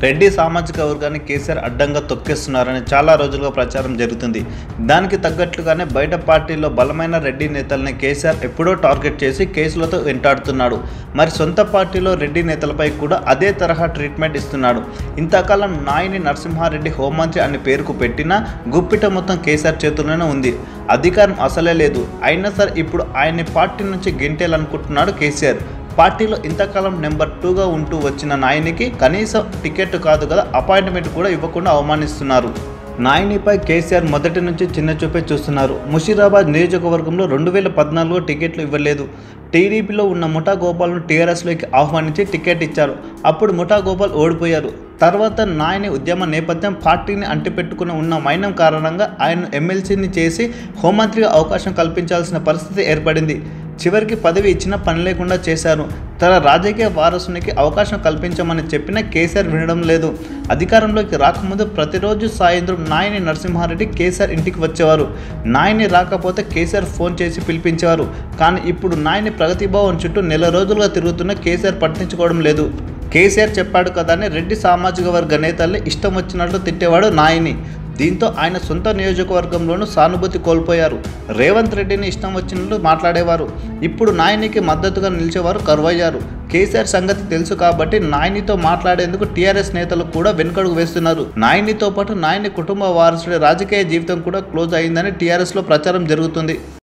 రెడ్డి సామాజిక వర్గాన్ని కేసీఆర్ అడ్డంగా తొక్కేస్తున్నారని చాలా రోజులుగా ప్రచారం జరుగుతుంది దానికి తగ్గట్లుగానే బయట పార్టీల్లో బలమైన రెడ్డి నేతల్ని కేసీఆర్ ఎప్పుడో టార్గెట్ చేసి కేసులతో వెంటాడుతున్నాడు మరి సొంత పార్టీలో రెడ్డి నేతలపై కూడా అదే తరహా ట్రీట్మెంట్ ఇస్తున్నాడు ఇంతకాలం నాయని నరసింహారెడ్డి హోంమంత్రి అని పేరుకు పెట్టినా గుప్పిట మొత్తం కేసీఆర్ చేతుల్లోనే ఉంది అధికారం అసలే లేదు అయినా సరే ఇప్పుడు ఆయన్ని పార్టీ నుంచి గెంటేయాలనుకుంటున్నాడు కేసీఆర్ పార్టీలో ఇంతకాలం నెంబర్ టూగా ఉంటూ వచ్చిన నాయనికి కనీసం టికెట్ కాదు కదా అపాయింట్మెంట్ కూడా ఇవ్వకుండా అవమానిస్తున్నారు నాయనిపై కేసీఆర్ మొదటి నుంచి చిన్న చూపే చూస్తున్నారు ముషీరాబాద్ నియోజకవర్గంలో రెండు వేల పద్నాలుగులో టికెట్లు ఇవ్వలేదు టీడీపీలో ఉన్న ముఠా గోపాల్ను టీఆర్ఎస్లోకి ఆహ్వానించి టికెట్ ఇచ్చారు అప్పుడు ముఠా గోపాల్ ఓడిపోయారు తర్వాత నాయని ఉద్యమ నేపథ్యం పార్టీని అంటిపెట్టుకుని ఉన్న మైనం కారణంగా ఆయన ఎమ్మెల్సీని చేసి హోంమంత్రిగా అవకాశం కల్పించాల్సిన పరిస్థితి ఏర్పడింది చివరికి పదవి ఇచ్చిన పని లేకుండా చేశారు తన రాజకీయ వారసునికి అవకాశం కల్పించమని చెప్పినా కేసీఆర్ వినడం లేదు అధికారంలోకి రాకముందు ప్రతిరోజు సాయంత్రం నాయని నరసింహారెడ్డి కేసీఆర్ ఇంటికి వచ్చేవారు నాయని రాకపోతే కేసీఆర్ ఫోన్ చేసి పిలిపించేవారు కానీ ఇప్పుడు నాయని ప్రగతి భవన్ చుట్టూ నెల రోజులుగా తిరుగుతున్న కేసీఆర్ పట్టించుకోవడం లేదు కేసీఆర్ చెప్పాడు కదా అని రెడ్డి సామాజిక వర్గ నేతల్ని ఇష్టం వచ్చినట్లు తిట్టేవాడు నాయని దీంతో ఆయన సొంత నియోజకవర్గంలోనూ సానుభూతి కోల్పోయారు రేవంత్ రెడ్డిని ఇష్టం వచ్చినట్లు మాట్లాడేవారు ఇప్పుడు నాయనికి మద్దతుగా నిలిచేవారు కరువయ్యారు కేసీఆర్ సంగతి తెలుసు కాబట్టి నాయనితో మాట్లాడేందుకు టీఆర్ఎస్ నేతలు కూడా వెనుకడుగు వేస్తున్నారు నాయనితో పాటు నాయని కుటుంబ వారసుడి రాజకీయ జీవితం కూడా క్లోజ్ అయిందని టీఆర్ఎస్లో ప్రచారం జరుగుతుంది